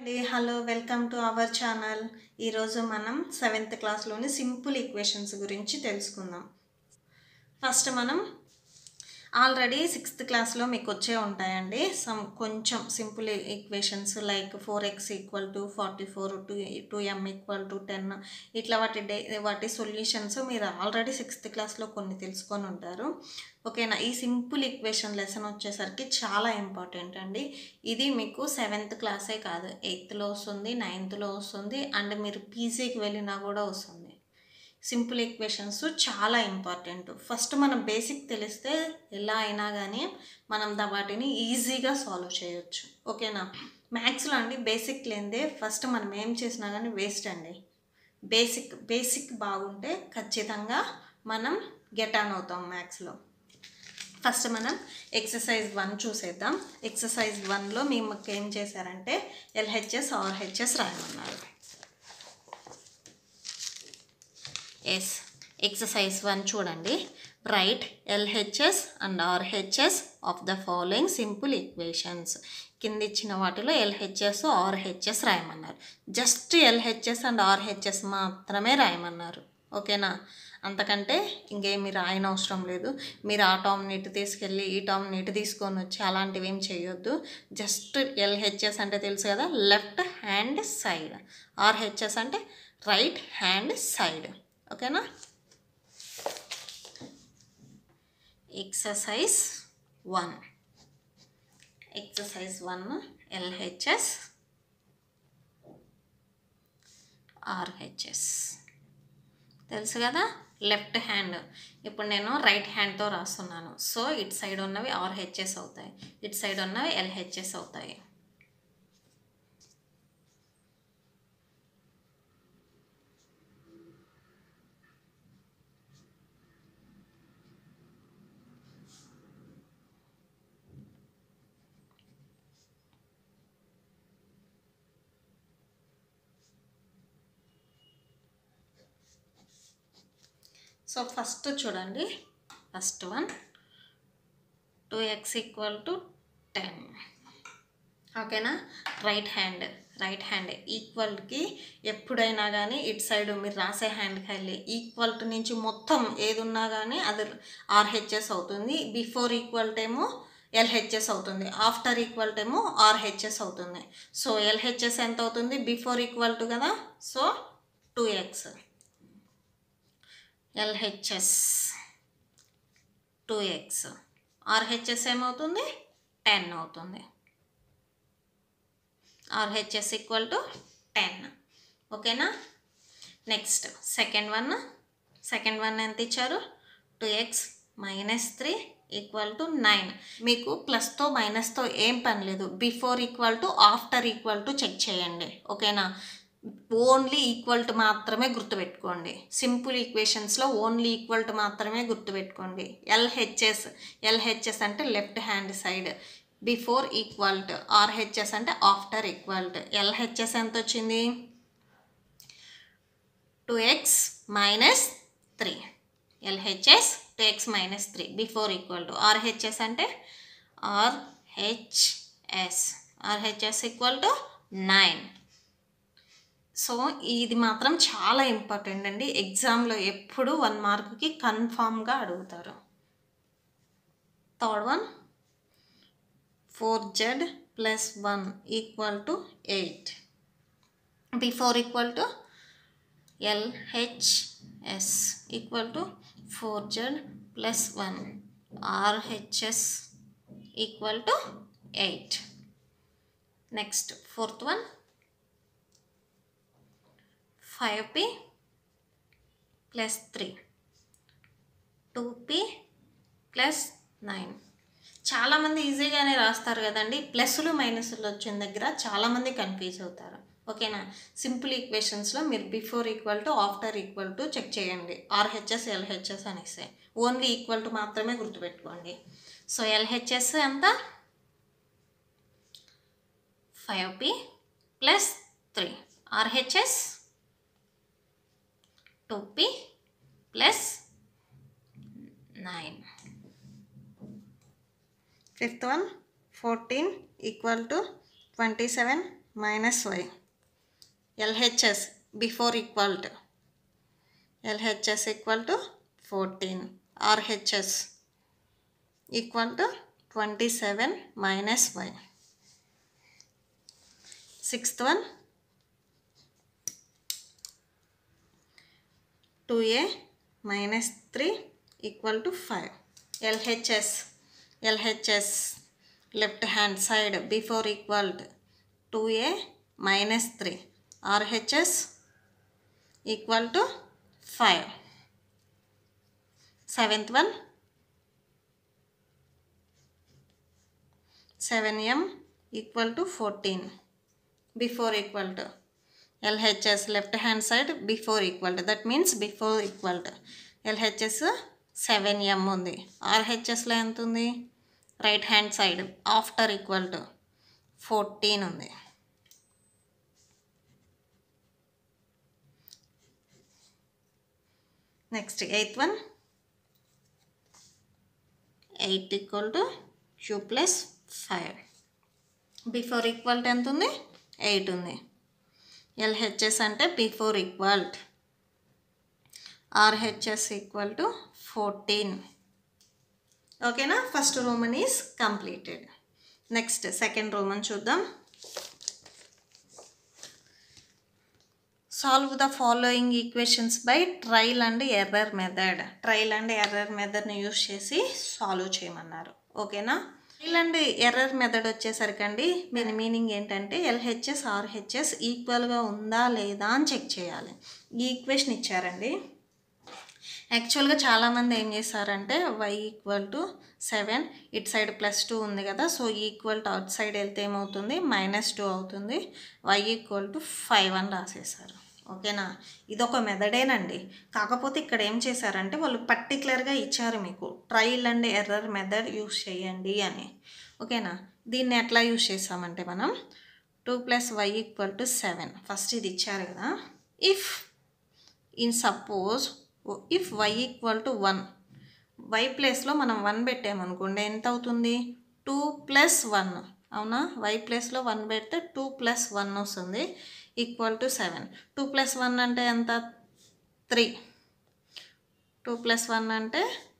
అండి hello welcome to our channel ఈరోజు మనం సెవెంత్ క్లాస్లోని సింపుల్ ఈక్వేషన్స్ గురించి తెలుసుకుందాం ఫస్ట్ మనం ఆల్రెడీ సిక్స్త్ క్లాస్లో మీకు వచ్చే ఉంటాయండి సమ్ కొంచెం simple equations like four X equal to forty four two two M equal to ten ఇట్లా వాటి డే వాటి సొల్యూషన్స్ మీరు ఆల్రెడీ సిక్స్త్ క్లాస్లో కొన్ని తెలుసుకొని ఉంటారు ఓకేనా ఈ సింపుల్ ఈక్వేషన్ లెసన్ వచ్చేసరికి చాలా ఇంపార్టెంట్ అండి ఇది మీకు సెవెంత్ క్లాసే కాదు ఎయిత్లో వస్తుంది నైన్త్లో వస్తుంది అండ్ మీరు పీజీకి వెళ్ళినా కూడా వస్తుంది సింపుల్ ఈక్వేషన్స్ చాలా ఇంపార్టెంట్ ఫస్ట్ మనం బేసిక్ తెలిస్తే ఎలా అయినా కానీ మనం దా వాటిని ఈజీగా సాల్వ్ చేయొచ్చు ఓకేనా మ్యాథ్స్లో అండి బేసిక్ లేనిదే ఫస్ట్ మనం ఏం చేసినా కానీ వేస్ట్ అండి బేసిక్ బేసిక్ బాగుంటే ఖచ్చితంగా మనం గెట్ ఆన్ అవుతాం మ్యాథ్స్లో ఫస్ట్ మనం ఎక్సర్సైజ్ వన్ చూసేద్దాం ఎక్సర్సైజ్ వన్లో మేము ఏం చేశారంటే ఎల్హెచ్ఎస్ ఆర్హెచ్ఎస్ రాయమన్నారు ఎస్ ఎక్సర్సైజ్ వన్ చూడండి right LHS and RHS of the following simple equations కింద ఇచ్చిన వాటిలో ఎల్హెచ్ఎస్ ఆర్హెచ్ఎస్ రాయమన్నారు జస్ట్ ఎల్హెచ్ఎస్ అండ్ ఆర్హెచ్ఎస్ మాత్రమే రాయమన్నారు ఓకేనా అంతకంటే ఇంకేమి రాయని అవసరం లేదు మీరు ఆ టామ్ నీటి తీసుకెళ్ళి ఈ టామ్ నీటి తీసుకొని వచ్చి అలాంటివి ఏం చేయొద్దు జస్ట్ ఎల్హెచ్ఎస్ అంటే తెలుసు కదా లెఫ్ట్ హ్యాండ్ సైడ్ ఆర్హెచ్ఎస్ అంటే రైట్ హ్యాండ్ సైడ్ ఓకేనా exercise one exercise one LHS RHS తెలుసు కదా లెఫ్ట్ హ్యాండ్ ఇప్పుడు నేను రైట్ హ్యాండ్తో రాస్తున్నాను సో ఇటు సైడ్ ఉన్నవి ఆర్హెచ్ఎస్ అవుతాయి ఇటు సైడ్ ఉన్నవి ఎల్హెచ్ఎస్ అవుతాయి సో ఫస్ట్ చూడండి first one two X equal to ten ఓకేనా రైట్ హ్యాండ్ రైట్ హ్యాండ్ ఈక్వల్కి ఎప్పుడైనా కానీ ఇటు సైడ్ మీరు రాసే హ్యాండ్కి వెళ్ళి ఈక్వల్ నుంచి మొత్తం ఏది ఉన్నా కానీ అది ఆర్హెచ్ఎస్ అవుతుంది బిఫోర్ ఈక్వల్ ఏమో ఎల్హెచ్ఎస్ అవుతుంది ఆఫ్టర్ ఈక్వల్ ఏమో ఆర్హెచ్ఎస్ అవుతుంది సో ఎల్హెచ్ఎస్ ఎంత అవుతుంది బిఫోర్ ఈక్వల్ టు కదా so two X LHS two X RHS ఏమవుతుంది టెన్ అవుతుంది ఆర్హెచ్ఎస్ ఈక్వల్ టు టెన్ ఓకేనా next second one second one ఎంత ఇచ్చారు two X minus three equal to nine మీకు ప్లస్తో మైనస్తో ఏం పని లేదు before equal to after equal to check చేయండి ఓకేనా ఓన్లీ ఈక్వల్ టు మాత్రమే గుర్తుపెట్టుకోండి సింపుల్ ఈక్వేషన్స్లో ఓన్లీ ఈక్వల్ టు మాత్రమే గుర్తుపెట్టుకోండి ఎల్హెచ్ఎస్ ఎల్హెచ్ఎస్ అంటే left hand side before equal to RHS అంటే ఆఫ్టర్ ఈక్వల్ టు ఎల్హెచ్ఎస్ ఎంత వచ్చింది two X minus three LHS two X minus three before equal to RHS అంటే RHS RHS equal to nine so ఇది మాత్రం చాలా important అండి ఎగ్జామ్లో ఎప్పుడు వన్ మార్క్కి కన్ఫామ్గా అడుగుతారు third one four Z plus one equal to eight before equal to LHS equal to four Z plus one RHS equal to eight next fourth one five P plus three two P plus nine చాలామంది ఈజీగానే రాస్తారు కదండి ప్లస్లు మైనస్లు వచ్చిన దగ్గర చాలామంది confuse అవుతారు ఓకేనా సింపుల్ ఈక్వేషన్స్లో మీరు before equal to after equal to check చేయండి ఆర్హెచ్ఎస్ ఎల్హెచ్ఎస్ అనేసి ఓన్లీ ఈక్వల్ టు మాత్రమే గుర్తుపెట్టుకోండి సో ఎల్హెచ్ఎస్ ఎంత five P plus three RHS two P plus nine fifth one fourteen equal to twenty seven minus Y LHS before equal to LHS equal to fourteen RHS equal to twenty seven minus Y sixth one two A minus three equal to five LHS LHS left hand side before equal to two A minus three RHS equal to five seventh one seven M equal to fourteen before equal to LHS left hand side before equal to that means before equal to LHS seven M ఉంది ఆర్హెచ్ఎస్లో ఎంత ఉంది right hand side after equal to fourteen ఉంది next eighth one eight equal to Q plus five before equal to ఎంత ఉంది eight ఉంది LHS అంటే before equal RHS equal to fourteen ఓకేనా first Roman is completed next second Roman చూద్దాం solve the following equations by trial and error method trial and error మెథడ్ని use చేసి solve చేయమన్నారు ఓకేనా ట్రైల్ అండ్ ఎర్రర్ మెథడ్ వచ్చేసరికండి దీని meaning ఏంటంటే LHS RHS ఈక్వల్గా ఉందా లేదా అని చెక్ చేయాలి ఈ ఈక్వేషన్ ఇచ్చారండి యాక్చువల్గా చాలామంది ఏం చేస్తారంటే Y equal to seven it side plus two ఉంది కదా so equal to outside వెళ్తే ఏమవుతుంది మైనస్ టూ అవుతుంది వై ఈక్వల్ టు ఫైవ్ అని రాసేసారు ఓకేనా ఇదొక మెథడేనండి కాకపోతే ఇక్కడ ఏం చేశారంటే వాళ్ళు పర్టికులర్గా ఇచ్చారు మీకు trial and error method use చేయండి అని ఓకేనా దీన్ని ఎట్లా యూస్ చేస్తామంటే మనం two plus Y equal to seven first ఇది ఇచ్చారు కదా if in suppose if Y equal to one Y ప్లేస్లో మనం వన్ పెట్టామనుకోండి ఎంత అవుతుంది టూ ప్లస్ వన్ అవునా వై ప్లేస్లో వన్ పెడితే టూ ప్లస్ వన్ వస్తుంది equal to seven two plus one అంటే ఎంత త్రీ టూ ప్లస్ వన్ అంటే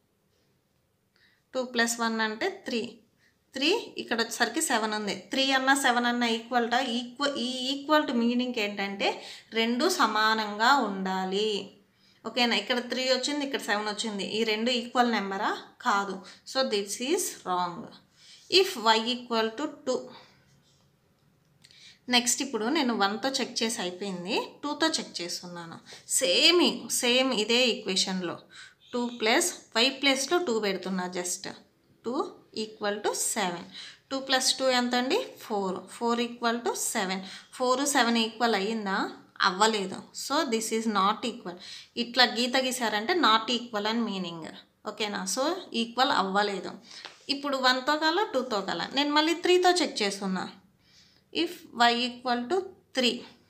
టూ ప్లస్ వన్ అంటే త్రీ త్రీ ఇక్కడ వచ్చేసరికి సెవెన్ ఉంది త్రీ అన్న సెవెన్ అన్న ఈక్వల్ టు ఈక్వల్ ఈ ఈక్వల్ టు మీనింగ్ ఏంటంటే రెండు సమానంగా ఉండాలి ఓకేనా ఇక్కడ త్రీ వచ్చింది ఇక్కడ సెవెన్ వచ్చింది ఈ రెండు ఈక్వల్ నెంబరా కాదు so this is wrong if Y equal to two next ఇప్పుడు నేను వన్తో చెక్ చేసి అయిపోయింది టూతో చెక్ చేస్తున్నాను సేమ్ సేమ్ ఇదే ఈక్వేషన్లో టూ ప్లస్ వై ప్లస్లో టూ పెడుతున్నా just two equal to seven two plus two ఎంత అండి four four equal to seven four seven equal అయ్యిందా అవ్వలేదు so this is not equal ఇట్లా గీత గీసారంటే నాట్ ఈక్వల్ అని మీనింగ్ ఓకేనా సో ఈక్వల్ అవ్వలేదు ఇప్పుడు వన్తో కల టూతో కల నేను మళ్ళీ త్రీతో చెక్ చేస్తున్నా if Y equal to three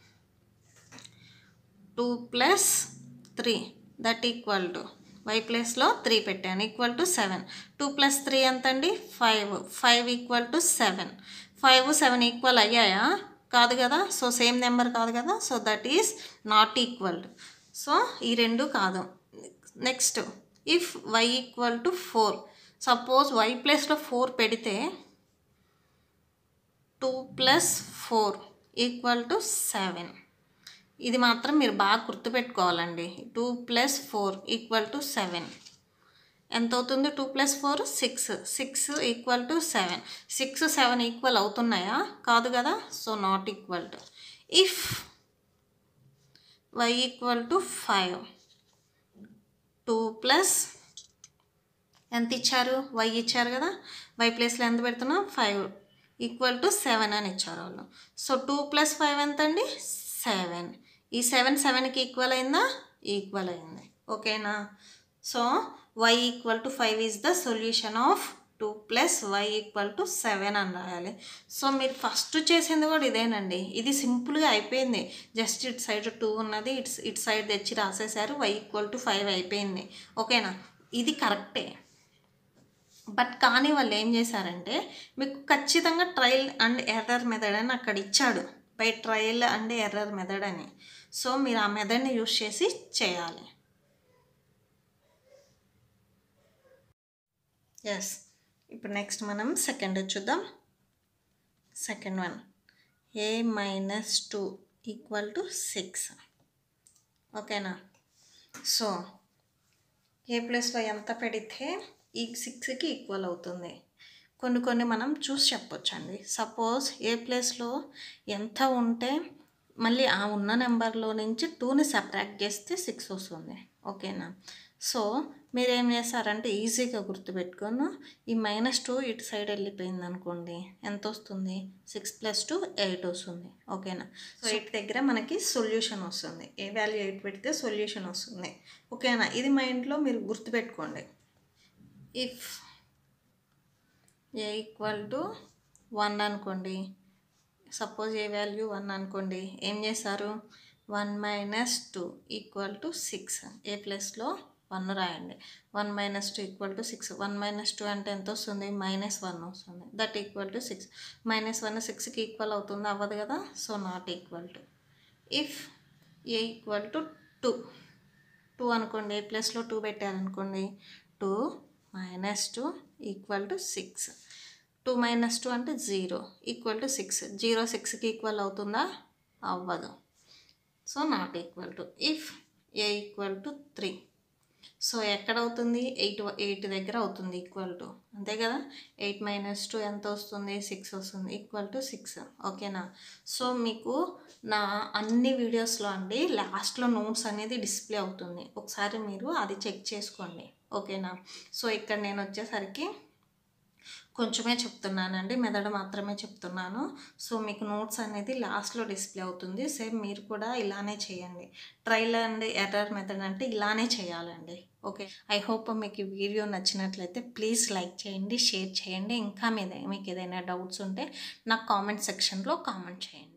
two plus three that equal to Y ప్లస్లో త్రీ పెట్టాను equal to seven two plus three ఎంత అండి five five equal to seven five seven equal అయ్యాయా కాదు కదా సో సేమ్ నెంబర్ కాదు కదా so that is not equal so ఈ రెండు కాదు next if Y equal to four suppose Y ప్లస్లో ఫోర్ పెడితే two plus four equal to seven ఇది మాత్రం మీరు బాగా గుర్తుపెట్టుకోవాలండి two plus four equal to seven ఎంత అవుతుంది two plus four six six equal to seven six seven equal అవుతున్నాయా కాదు కదా so not equal to if Y equal to five two plus ఎంత ఇచ్చారు వై ఇచ్చారు కదా వై ప్లేస్లో ఎంత పెడుతున్నాం ఫైవ్ ఈక్వల్ టు సెవెన్ అని ఇచ్చారు వాళ్ళు సో టూ ప్లస్ ఫైవ్ ఎంత అండి సెవెన్ ఈ సెవెన్ సెవెన్కి ఈక్వల్ అయిందా ఈక్వల్ అయింది ఓకేనా so Y equal to five is the solution of two plus Y equal to seven అని రాయాలి సో మీరు ఫస్ట్ చేసింది కూడా ఇదేనండి ఇది సింపుల్గా అయిపోయింది జస్ట్ ఇటు సైడ్ టూ ఉన్నది ఇట్స్ ఇటు సైడ్ తెచ్చి రాసేసారు వై ఈక్వల్ టు ఫైవ్ అయిపోయింది ఓకేనా ఇది కరెక్టే బట్ కానీ వాళ్ళు ఏం చేశారంటే మీకు ఖచ్చితంగా ట్రయల్ అండ్ ఎర్రర్ మెథడ్ అని అక్కడ ఇచ్చాడు by trial and error method అని సో మీరు ఆ మెథడ్ని యూస్ చేసి చేయాలి ఎస్ ఇప్పుడు నెక్స్ట్ మనం సెకండ్ చూద్దాం second one A minus two equal to six ఓకేనా సో ఏ ప్లస్లో ఎంత పెడితే ఈ సిక్స్కి ఈక్వల్ అవుతుంది కొన్ని కొన్ని మనం చూసి చెప్పొచ్చండి సపోజ్ ఏ ప్లేస్లో ఎంత ఉంటే మళ్ళీ ఆ ఉన్న నెంబర్లో నుంచి టూని సబ్ట్రాక్ట్ చేస్తే సిక్స్ వస్తుంది ఓకేనా సో మీరు ఏం చేస్తారంటే ఈజీగా గుర్తుపెట్టుకొని ఈ మైనస్ టూ ఇటు సైడ్ వెళ్ళిపోయింది అనుకోండి ఎంత వస్తుంది సిక్స్ ప్లస్ టూ ఎయిట్ వస్తుంది ఓకేనా సో ఎయిట్ దగ్గర మనకి సొల్యూషన్ వస్తుంది ఏ వాల్యూ ఎయిట్ పెడితే సొల్యూషన్ వస్తుంది ఓకేనా ఇది మైండ్లో మీరు గుర్తుపెట్టుకోండి if A equal to one అనుకోండి సపోజ్ ఏ వాల్యూ వన్ అనుకోండి ఏం చేస్తారు one minus two equal to six A ప్లస్లో వన్ రాయండి one minus two equal to six one minus two అంటే ఎంత వస్తుంది మైనస్ వన్ వస్తుంది that equal to six minus one సిక్స్కి ఈక్వల్ అవుతుంది అవ్వదు కదా so not equal to if A equal to two two అనుకోండి ఏ ప్లస్లో టూ పెట్టారనుకోండి two minus two equal to six two minus two అంటే zero equal to six zero సిక్స్కి ఈక్వల్ అవుతుందా అవ్వదు so not equal to if A equal to three so ఎక్కడ అవుతుంది ఎయిట్ ఎయిట్ దగ్గర అవుతుంది ఈక్వల్ టు అంతే కదా ఎయిట్ మైనస్ టూ ఎంత వస్తుంది సిక్స్ వస్తుంది ఈక్వల్ టు సిక్స్ ఓకేనా సో మీకు నా అన్ని వీడియోస్లో అండి లాస్ట్లో నోట్స్ అనేది డిస్ప్లే అవుతుంది ఒకసారి మీరు అది చెక్ చేసుకోండి ఓకేనా సో ఇక్కడ నేను వచ్చేసరికి కొంచెమే చెప్తున్నానండి మెదడు మాత్రమే చెప్తున్నాను సో మీకు నోట్స్ అనేది లాస్ట్లో డిస్ప్లే అవుతుంది సేమ్ మీరు కూడా ఇలానే చేయండి ట్రైల్ అండ్ ఎర్రర్ మెథడ్ అంటే ఇలానే చేయాలండి ఓకే ఐ హోప్ మీకు ఈ వీడియో నచ్చినట్లయితే ప్లీజ్ లైక్ చేయండి షేర్ చేయండి ఇంకా మీద మీకు ఏదైనా డౌట్స్ ఉంటే నాకు కామెంట్ సెక్షన్లో కామెంట్ చేయండి